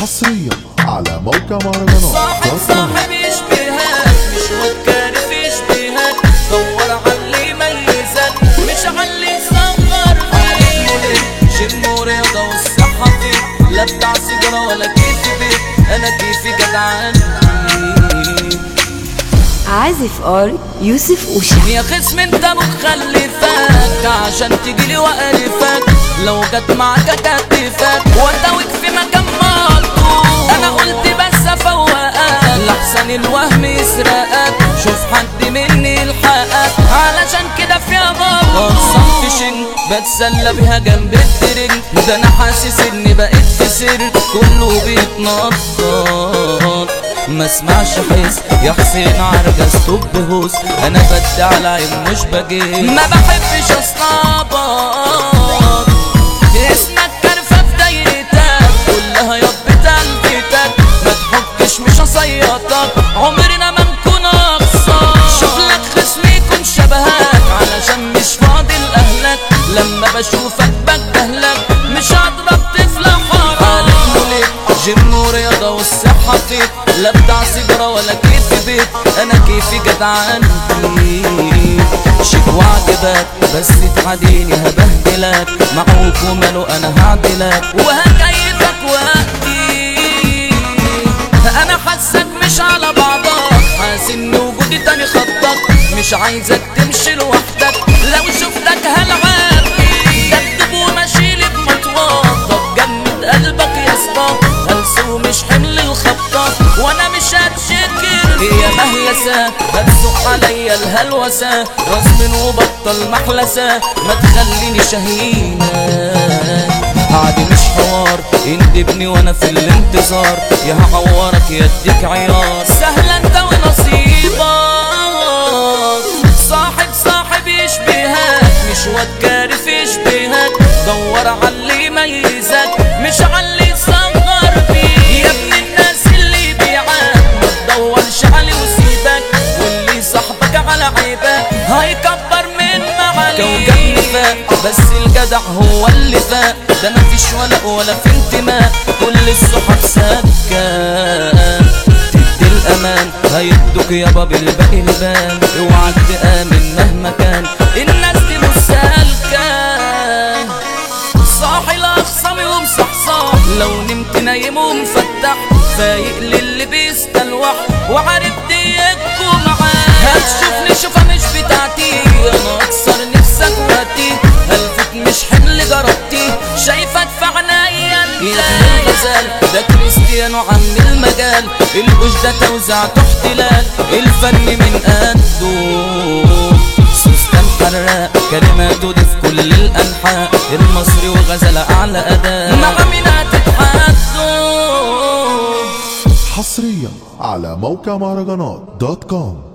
حصريا على موقع مهرجانات صاحب دوت كوم. صاحب يشبهك مش متكارف يشبهك دور على اللي يميزك مش على اللي يصغر فيك ملك جيم ورياضة والصحة فيك لا بتاع سيجارة ولا كيف بيت أنا كيفي جدعان فيك عازف ار يوسف اوشا يا خصم انت مخلفك عشان تجيلي وقرفك لو جت معاك كتفك واداوك في مكان مالطو انا قلت بس افوقك لحسن الوهم يسرقك شوف حد مني يلحقك علشان كده في بابا صف شن بتسلى بيها جنب الترنج ده انا حاسس اني بقيت في سر كله بيتنطط ما اسمعش حس يا حسين عرجس طب هوس انا بدي على عين مش بجي ما بحبش اصنابك اسمك كرفة في دايرتك كلها يا بتلفتك ما تحكش مش هصيطك عمرنا ما نكون اقصى شوف لك خصم يكون شبهك علشان مش فاضي لاهلك لما بشوفك بجهلك مش هضرب طفل حرام ملك جيم ورياضة والصحة فيك لا بتاع سيجارة ولا كيف بيت أنا كيفي جدعان فيك شيك وعجبك بس تعاديني هبهدلك معوك وماله أنا هعدلك وهكيفك وقتي أنا حاسك مش على بعضك حاسس إن وجودي تاني خطك مش عايزك تمشي لوحدك لو شفتك هلعب دبدب وماشيلي بمطوات طب جمد قلبك يا اسطى هلس ومش حمل الخبطة وانا مش هتشكر هي مهلسة هتسوق عليا الهلوسة غصب وبطل محلسة ما تخليني شهينة عادي مش حوار اندبني وانا في الانتظار يا هعورك يا اديك عيار سهلا انت ونصيبك صاحب صاحب يشبهك مش واد كارف يشبهك دور على اللي يميزك مش على اللي يصغر فيك يا ابن الناس اللي يبيعك ما تدورش عليه وسيبك واللي صاحبك على عيبك هيكبر من معاليك كوكب نفاق بس الجدع هو اللي فاق ده مفيش ولا ولا في انتماء كل الصحاب سكان تدي الامان هيدوك يابا بالباقي لبان اوعى تامن مهما كان الناس دي مش سالكان صاحي لاخصامي ومصحصح لو نمت نايم ومفتح فايق للي بيستلوح وعارف ديكوا معاه هتشوفني شوفها مش بتاعتي انا اكسر نفسك وقتي هلفت مش حمل جربتي شايفك في عنايا يا ابن الغزال ده كريستيانو عم المجال الوش ده توزيع احتلال الفن من قده سيستم حراق كلماته دي في كل الانحاء المصري وغزل اعلى اداء مع مين هتتحدوا حصريا على موقع مهرجانات دوت كوم